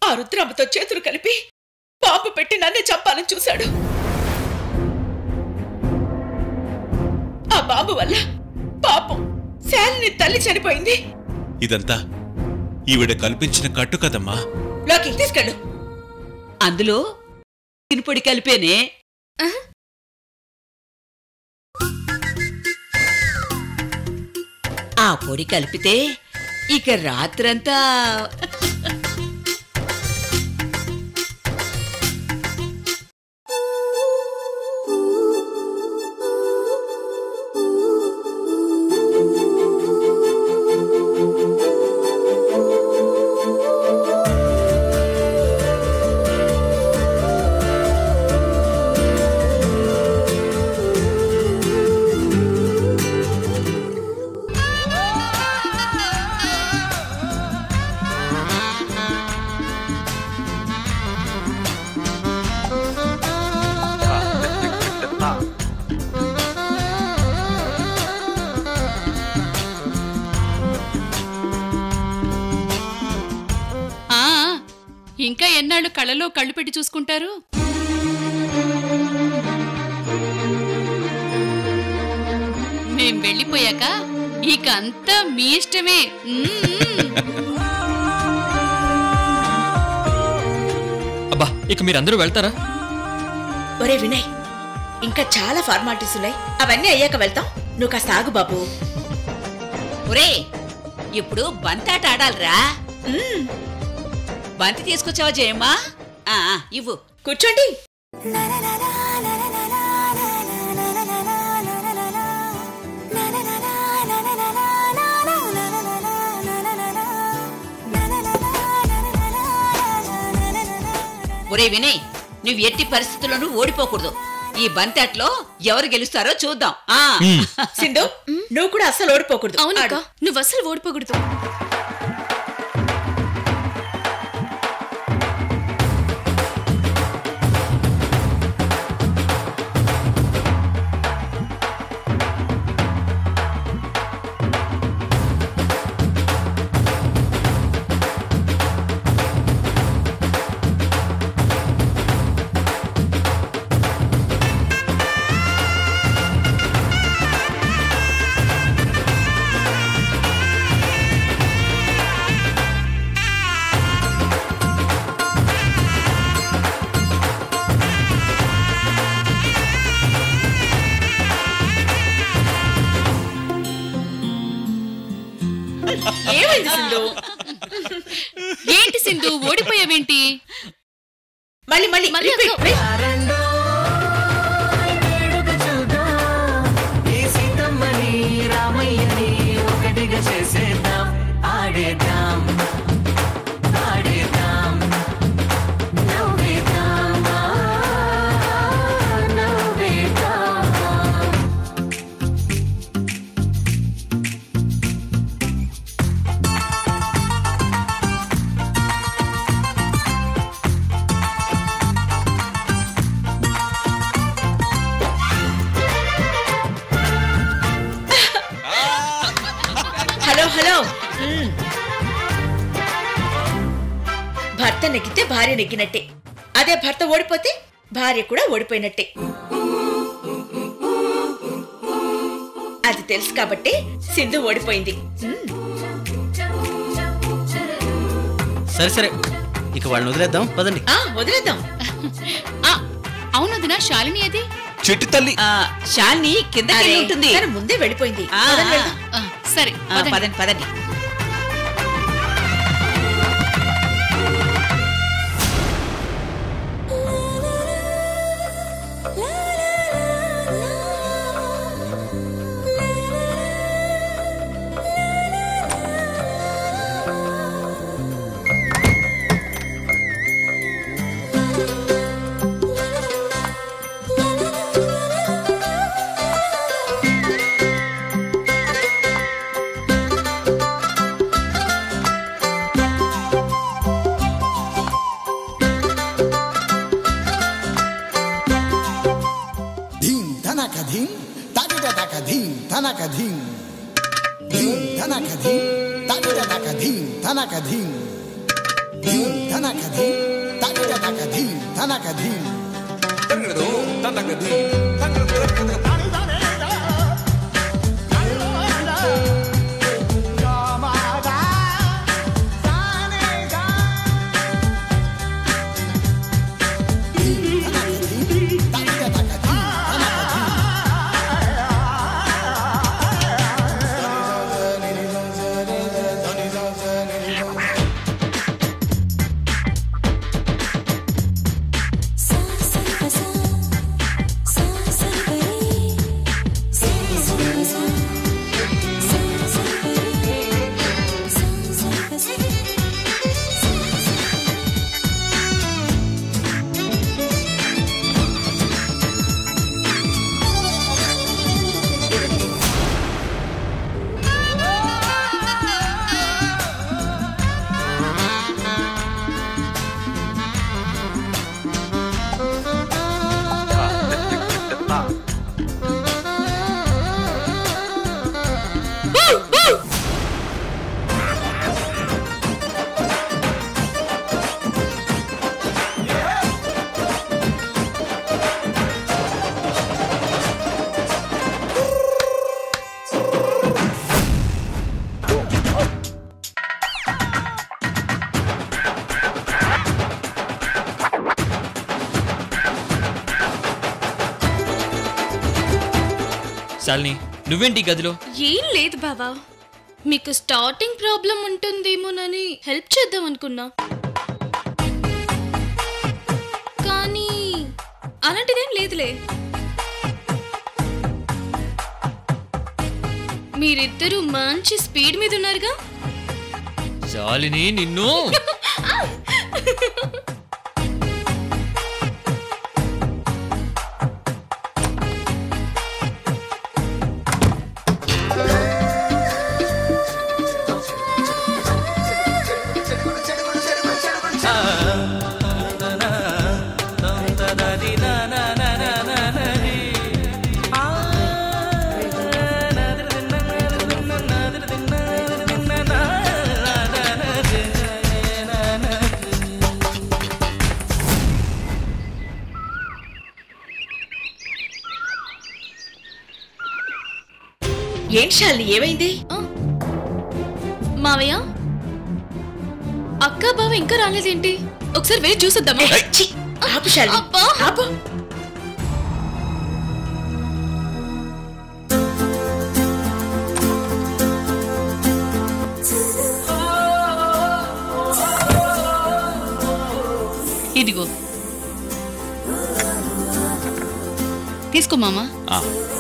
ఆ రుద్రామతో చేతులు కలిపి పాపు పెట్టి నన్నే చంపాలని చూశాడు ఆ బాబు వల్ల పాపం శాలిని తల్లి చనిపోయింది ఇదంతా ఈవిడ కల్పించిన కట్టు కదమ్మా లోకి తీసుకెళ్ళు అందులో తినుపొడి కలిపేనే ఆ పొడి కలిపితే ఇక రాత్రంతా ఆ ఇంకా ఎన్నాళ్ళు కళ్ళలో కళ్ళు పెట్టి చూసుకుంటారు మేం వెళ్ళిపోయాక ఇక అంతా మీ ఇష్టమే మ్మ్. అబ్బా ఇక మీరందరూ వెళ్తారా ఒరే వినయ్ ఇంకా చాలా ఫార్మాలిటీస్ ఉన్నాయి అవన్నీ అయ్యాక వెళ్తాం నువ్వు కాస్త ఆగు బాబు ఒరే ఇప్పుడు బంతాట ఆడాలిరా బంతి తీసుకొచ్చావా జయమ్మా ఆ, ఆ, ఇవ్వు కూర్చోండి ఒరే వినయ్ నువ్వు ఎట్టి పరిస్థితుల్లోనూ ఓడిపోకూడదు ఈ బంతాట్లో ఎవరు గెలుస్తారో చూద్దాం ఆ సింధు నువ్వు కూడా అస్సలు ఓడిపోకూడదు అవునక్క ఆడు. నువ్వు అసలు ఓడిపోకూడదు ఏమైంది సింధు ఏంటి సింధు ఓడిపోయావేంటి మళ్ళీ మళ్ళీ మళ్ళీ repeat, అక్క. repeat. వేడుక చూద్దాం ఈ సీతమ్మని రామయ్యని ఒకటిగా చేసేద్దాం ఆడేద్దాం ఆడేద్దాం నవ్వేద్దాం ఆ, నవ్వేద్దాం హలో హలో మ్మ్. భర్త నెగ్గితే భార్య నెగ్గినట్టే అదే భర్త ఓడిపోతే భార్య కూడా ఓడిపోయినట్టే అది తెలుసు కాబట్టి సింధు ఓడిపోయింది మ్మ్. సరే సరే ఇక వాళ్ళని వదిలేద్దాం పదండి ఆ వదిలేద్దాం ఆ, అవును వదినా శాలిని అది చెట్టు తల్లి ఆ, శాలిని కిందకి అరే, ఉంటుంది తను ముందే వెళ్ళిపోయింది ఆ, పదండి వెళ్దాం. ఆ, సరే ఆ, పదండి. పదండి పదండి ధీం ధనక ధీం తగిడక ధీం ధనక ధీం ధీం ధనక ధీం తగిడక ధీం ధనక ధీం ధీం ధనక ధీం తనక ధీం తనక ధీం శాలిని నువ్వేంటి ఈ గదిలో ఏం లేదు బావా మీకు స్టార్టింగ్ ప్రాబ్లం ఉంటుందేమోనని హెల్ప్ చేద్దాం అనుకున్నా కానీ అలాంటిదేం లేదులే మీరిద్దరూ మంచి స్పీడ్ మీద ఉన్నారుగా శాలిని నిన్ను ఏంటి శాలిని ఏమైంది మావయ్య అక్క బావ ఇంకా రాలేదేంటి ఒకసారి వెళ్ళి చూసొద్దామా ఏయ్, ఛీ, ఆపు శాలిని అబ్బా. ఆపు ఇదిగో తీసుకో మామా ఆ,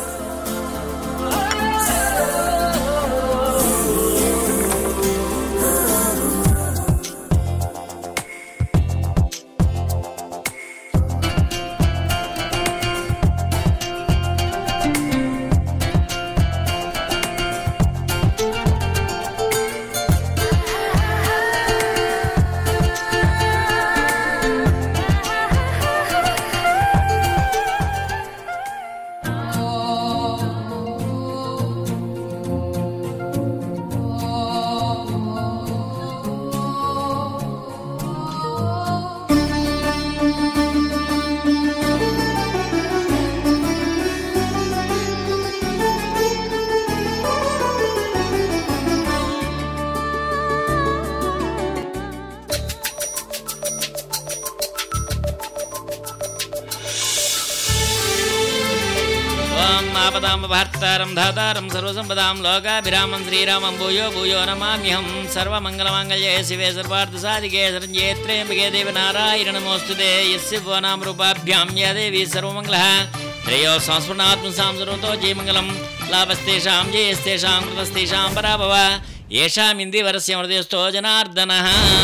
ఓం ఆపదామభర్తారం ధాతారం సర్వసంపదాం లోకాభిరామం శ్రీరామం భూయో భూయో నమామ్యహం సర్వమంగళమాంగళ్యే శివే సర్వార్థసాధికే శరణ్యేత్రేంబికే దేవి నారాయణ నమోస్తుతే యస్య భువనాం రూపాభ్యాం యా దేవి సర్వమంగళ త్రయో సంస్ఫురణాత్మసాం సర్వతో జయమంగళం లాభస్తేషాం జయస్తేషాం కృతస్తేషాం పరాభవ ఏషామింది వరస్య మృదయస్థో జనార్దనః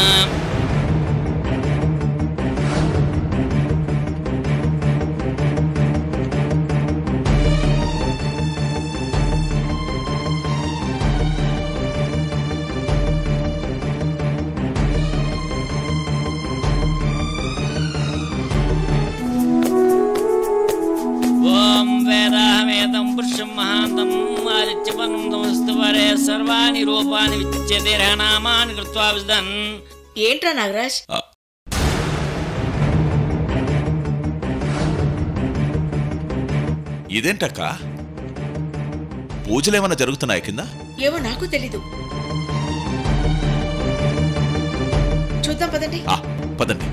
ఓం వేదాహమేదం పురుషం మహాంతం ఆదిత్యపరం తమస్తు వరే సర్వాణి రూపాని విచ్యతే నామాని కృత్వా విదన్ ఏంట్రా నాగరాజ్ ఆ. ఇదేంటక్క పూజలేమైనా జరుగుతున్నాయా కింద ఏమో నాకు తెలీదు చూద్దాం పదండి ఆ, పదండి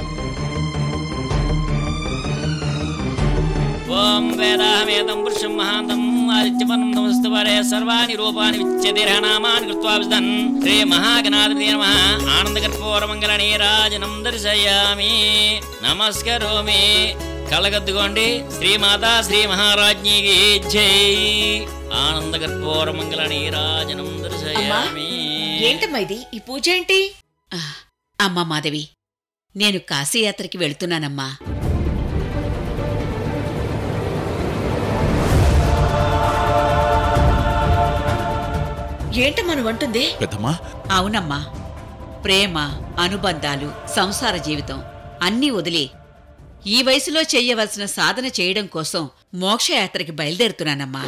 ఓం వేదాహమేదం పురుషం మహాంతం ఆదిత్యపనం నమస్తు వరే సర్వాణి రూపాని విచ్యతిరనామాని కృత్వా విదన్ శ్రీ మహాగణాధిపతి నమ ఆనందకర్పూరమంగళ నీరాజనం దర్శయామి నమస్కరోమి కళ్ళగద్దుకోండి శ్రీమాతా శ్రీ మహారాజ్ఞికి జై ఆనందకర్పూరమంగళ నీరాజనం అమ్మా దర్శయామి ఏంటమ్మా ఇది ఈ పూజ ఏంటి అమ్మా మాధవి నేను కాశీయాత్రకి వెళుతున్నానమ్మా ఏంటమ్మా నువ్వు అంటుంది పెద్దమ్మా అవునమ్మా ప్రేమ అనుబంధాలు సంసార జీవితం అన్నీ వదిలి ఈ వయసులో చెయ్యవలసిన సాధన చేయడం కోసం మోక్షయాత్రకి బయలుదేరుతున్నానమ్మా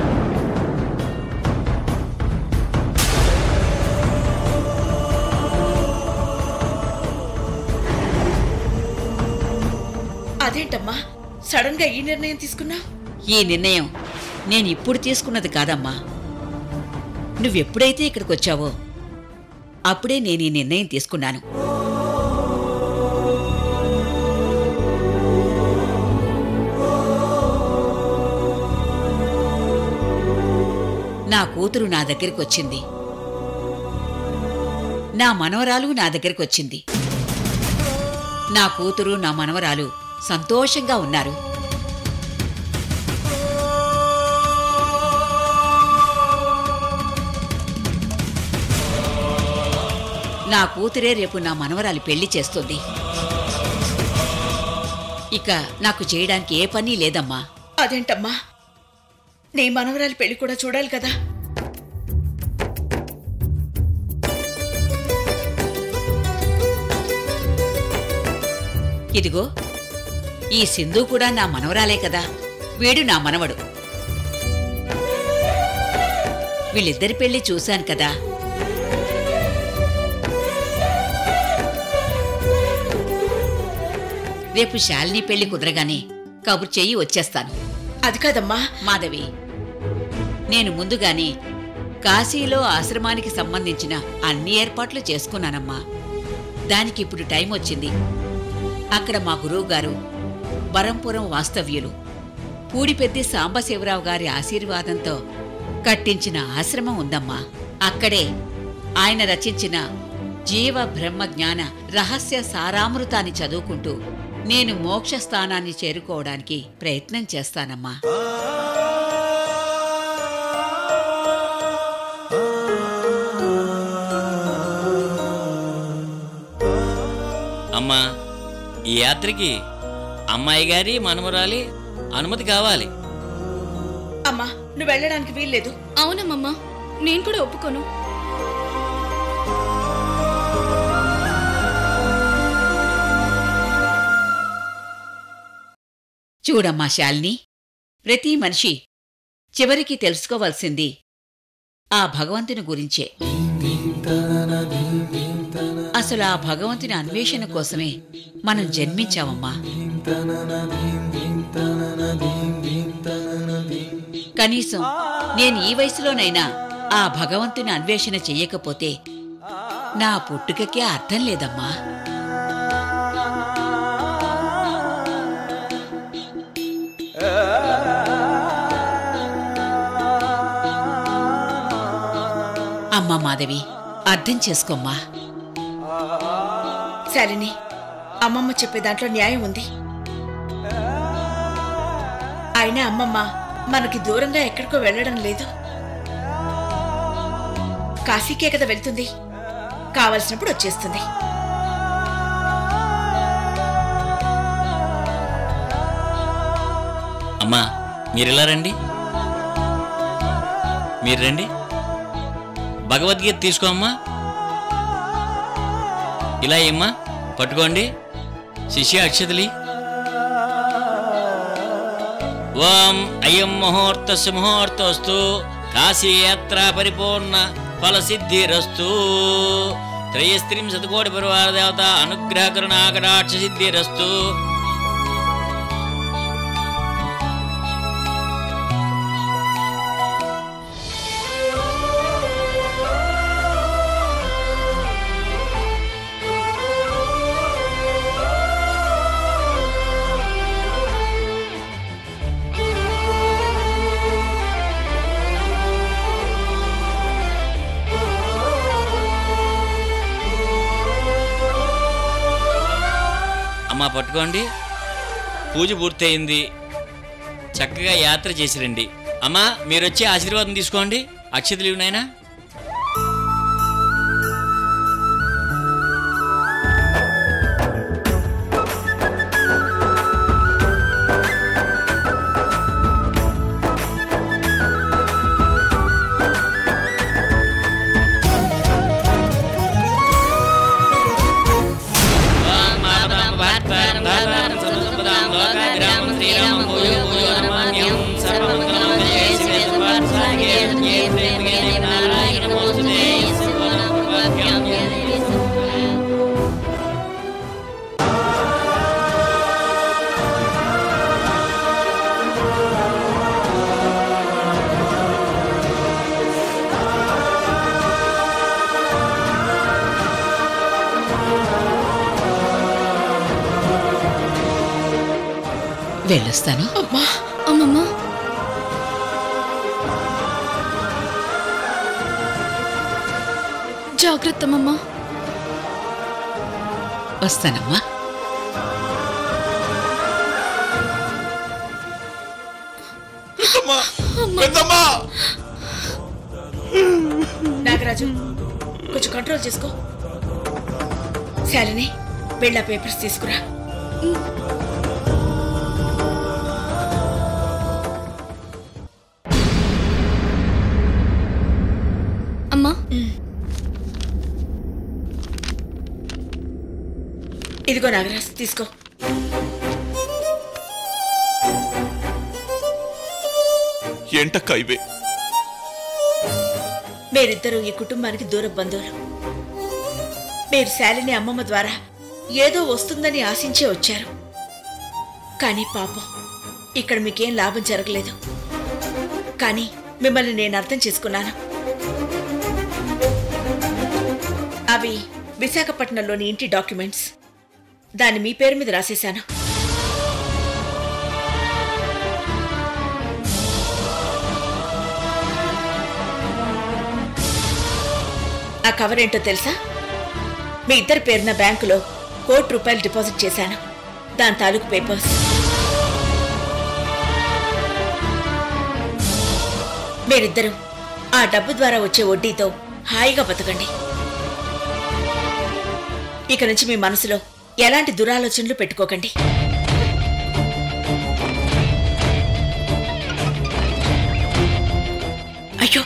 అదేంటమ్మా సడన్ గా ఈ నిర్ణయం తీసుకున్నా ఈ నిర్ణయం నేను ఇప్పుడు తీసుకున్నది కాదమ్మా నువ్వెప్పుడైతే ఇక్కడికి వచ్చావో అప్పుడే నేను ఈ నిర్ణయం తీసుకున్నాను నా కూతురు నా దగ్గరికి వచ్చింది నా మనవరాలు నా దగ్గరికి వచ్చింది నా కూతురు నా మనవరాలు సంతోషంగా ఉన్నారు నా కూతురే రేపు నా మనవరాలి పెళ్లి చేస్తుంది ఇక నాకు చేయడానికి ఏ పని లేదమ్మా అదేంటమ్మా నీ మనవరాలి పెళ్లి కూడా చూడాలి కదా ఇదిగో ఈ సింధు కూడా నా మనవరాలే కదా వీడు నా మనవడు వీళ్ళిద్దరి పెళ్లి చూశాను కదా రేపు శాలిని పెళ్లి కుదరగానే కబురు చెయ్యి వచ్చేస్తాను అది కాదమ్మా మాధవి నేను ముందుగానే కాశీలో ఆశ్రమానికి సంబంధించిన అన్ని ఏర్పాట్లు చేసుకున్నానమ్మా దానికి ఇప్పుడు టైం వచ్చింది అక్కడ మా గురువు గారు వరంపురం వాస్తవ్యులు పూడిపెద్ది సాంబశివరావు గారి ఆశీర్వాదంతో కట్టించిన ఆశ్రమం ఉందమ్మా అక్కడే ఆయన రచించిన జీవ బ్రహ్మ జ్ఞాన రహస్య సారామృతాన్ని చదువుకుంటూ నేను మోక్ష స్థానాన్ని చేరుకోవడానికి ప్రయత్నం చేస్తానమ్మా అమ్మా ఈ యాత్రకి అమ్మాయి గారి మనమరాలి అనుమతి కావాలి అమ్మా నువ్వు వెళ్ళడానికి వీల్లేదు అవునమ్మమ్మా నేను కూడా ఒప్పుకోను చూడమ్మా శాలిని ప్రతి మనిషి చివరికి తెలుసుకోవాల్సింది ఆ భగవంతుని గురించే అసలు ఆ భగవంతుని అన్వేషణ కోసమే మనం జన్మించామమ్మా కనీసం నేను ఈ వయసులోనైనా ఆ భగవంతుని అన్వేషణ చెయ్యకపోతే నా పుట్టుకకే అర్థం లేదమ్మా అమ్మా మాధవి అర్థం చేసుకోమ్మా శాలిని అమ్మమ్మ చెప్పే దాంట్లో న్యాయం ఉంది అయినా అమ్మమ్మ మనకి దూరంగా ఎక్కడికో వెళ్ళడం లేదు కాశీకే కదా వెళ్తుంది కావలసినప్పుడు వచ్చేస్తుంది అమ్మా మీరిలా రండి మీరు రండి భగవద్గీత తీసుకో అమ్మా ఇలా ఏమ్మా పట్టుకోండి శిష్య అక్షతలి ఓం అయం ముహూర్తస్య ముహూర్తోస్తు కాశీయాత్ర పరిపూర్ణ ఫలసిద్ధిరస్తు త్రయస్త్రింశత కోటి పరివార దేవత అనుగ్రహ కరుణాకటాక్ష సిద్ధిరస్తు అమ్మా పట్టుకోండి పూజ పూర్తయింది చక్కగా యాత్ర చేసి రండి అమ్మా మీరు వచ్చి ఆశీర్వాదం తీసుకోండి అక్షతలు ఇవి నాయనా వెళ్ళొస్తాను అమ్మా అమ్మమ్మ జాగ్రత్త అమ్మమ్మ వస్తానమ్మా పెద్దమ్మా పెద్దమ్మా నాగరాజు కొంచెం కంట్రోల్ చేసుకో శాలిని వెళ్ళా పేపర్స్ తీసుకురా అమ్మా ఇదిగో నాగరాజ్ తీసుకో ఏంటక్క ఇవే మీరిద్దరూ ఈ కుటుంబానికి దూర బంధువులు మీరు శాలిని అమ్మమ్మ ద్వారా ఏదో వస్తుందని ఆశించే వచ్చారు కానీ పాపం ఇక్కడ మీకేం లాభం జరగలేదు కానీ మిమ్మల్ని నేను అర్థం చేసుకున్నాను అవి విశాఖపట్నంలోని ఇంటి డాక్యుమెంట్స్ దాన్ని మీ పేరు మీద రాసేశాను ఆ కవర్ ఏంటో తెలుసా మీ ఇద్దరి పేరున బ్యాంకులో కోటి రూపాయలు డిపాజిట్ చేశాను దాని తాలూకు పేపర్స్ మీరిద్దరూ ఆ డబ్బు ద్వారా వచ్చే వడ్డీతో హాయిగా బతకండి ఇక నుంచి మీ మనసులో ఎలాంటి దురాలోచనలు పెట్టుకోకండి అయ్యో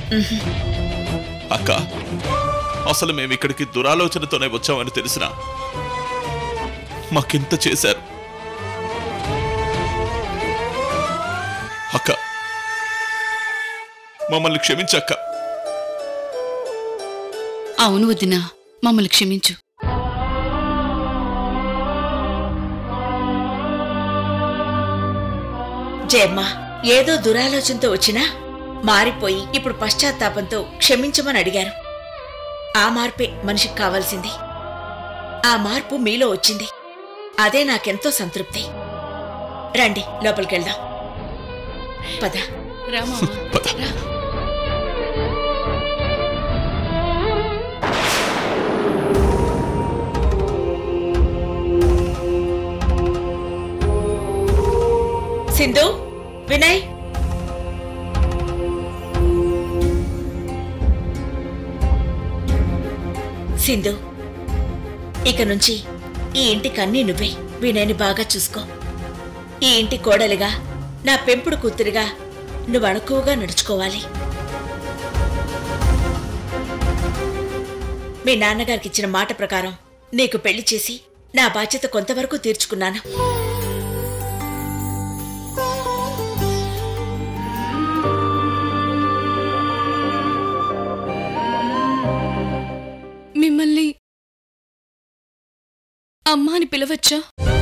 అక్క అసలు మేము ఇక్కడికి దురాలోచనతోనే వచ్చామని తెలిసినా మాకింత చేశారు అక్క మమ్మల్ని క్షమించక్క అవును వదినా మమ్మల్ని క్షమించు జయమ్మ ఏదో దురాలోచనతో వచ్చినా మారిపోయి ఇప్పుడు పశ్చాత్తాపంతో క్షమించమని అడిగారు ఆ మార్పే మనిషికి కావాల్సింది ఆ మార్పు మీలో వచ్చింది అదే నాకెంతో సంతృప్తి రండి లోపలికెళ్దాం పద రామా పద సింధు వినయ్ సింధు ఇక నుంచి ఈ ఇంటికి అన్నీ నువ్వే వినయ్ని బాగా చూసుకో ఈ ఇంటి కోడలిగా నా పెంపుడు కూతురిగా నువ్వు అణుకువగా నడుచుకోవాలి మీ నాన్నగారికి ఇచ్చిన మాట ప్రకారం నీకు పెళ్లి చేసి నా బాధ్యత కొంతవరకు తీర్చుకున్నాను మిమ్మల్ని అమ్మ అని పిలవచ్చా